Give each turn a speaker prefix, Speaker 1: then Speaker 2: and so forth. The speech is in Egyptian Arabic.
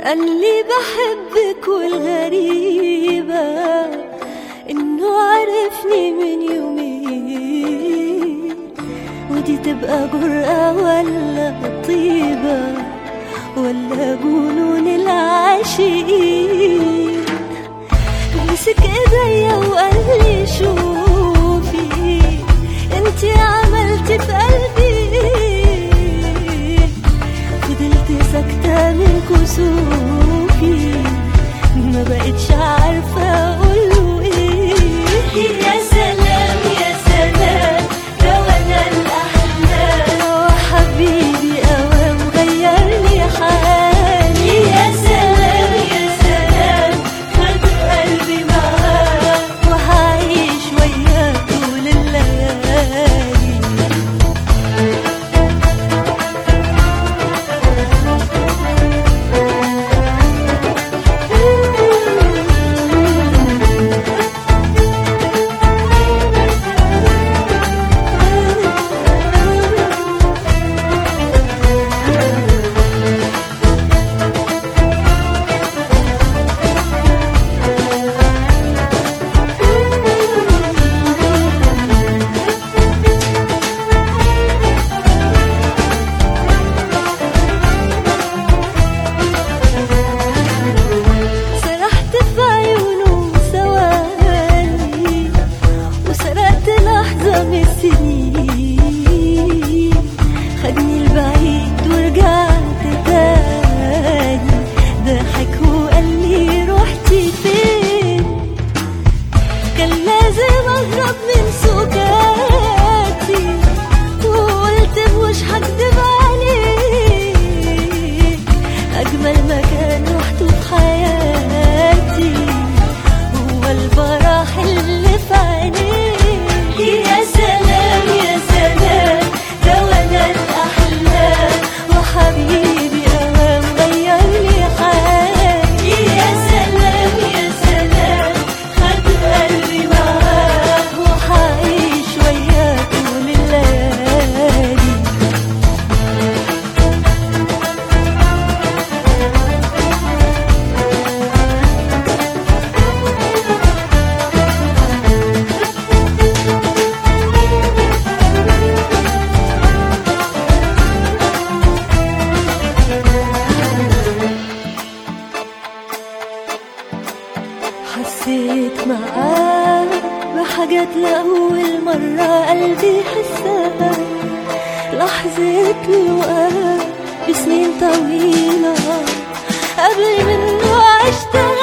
Speaker 1: قال لي بحبك والغريبة إنه عرفني من يومين ودي تبقى جرأة ولا طيبة ولا جنون العاشقين مسك ايديا وقال لي شوفي انتي عملتي في قلبي فضلت ساكتة من كسوفي ما بقتش عارفة أقوله إيه يا سلام يا سلام رونا الأحلام وحبيبي أوام غيرني حالي يا سلام يا سلام خد قلبي معاه وهعيش وياه طول الليالي سرحت في عيونه ثواني وسرقت لحظة من السنين خدني البعيد ورجعت تاني ضحك وقال لي رحتي فين كان لازم اهرب من سكاتي وقلت مش هكدب عليك اجمل مكان رحته في حياتي هو الفرح اللي في عينيك يا سلام يا سلام ده وانا الاحلام وحبيبي اوام غير لي حالي يا سلام يا سلام خد قلبي معاه وحعيش وياه طول الليالي حسيت معاه بحاجات لأول مرة قلبي حسها لحظة لقاء بسنين طويلة قبل منه عشتها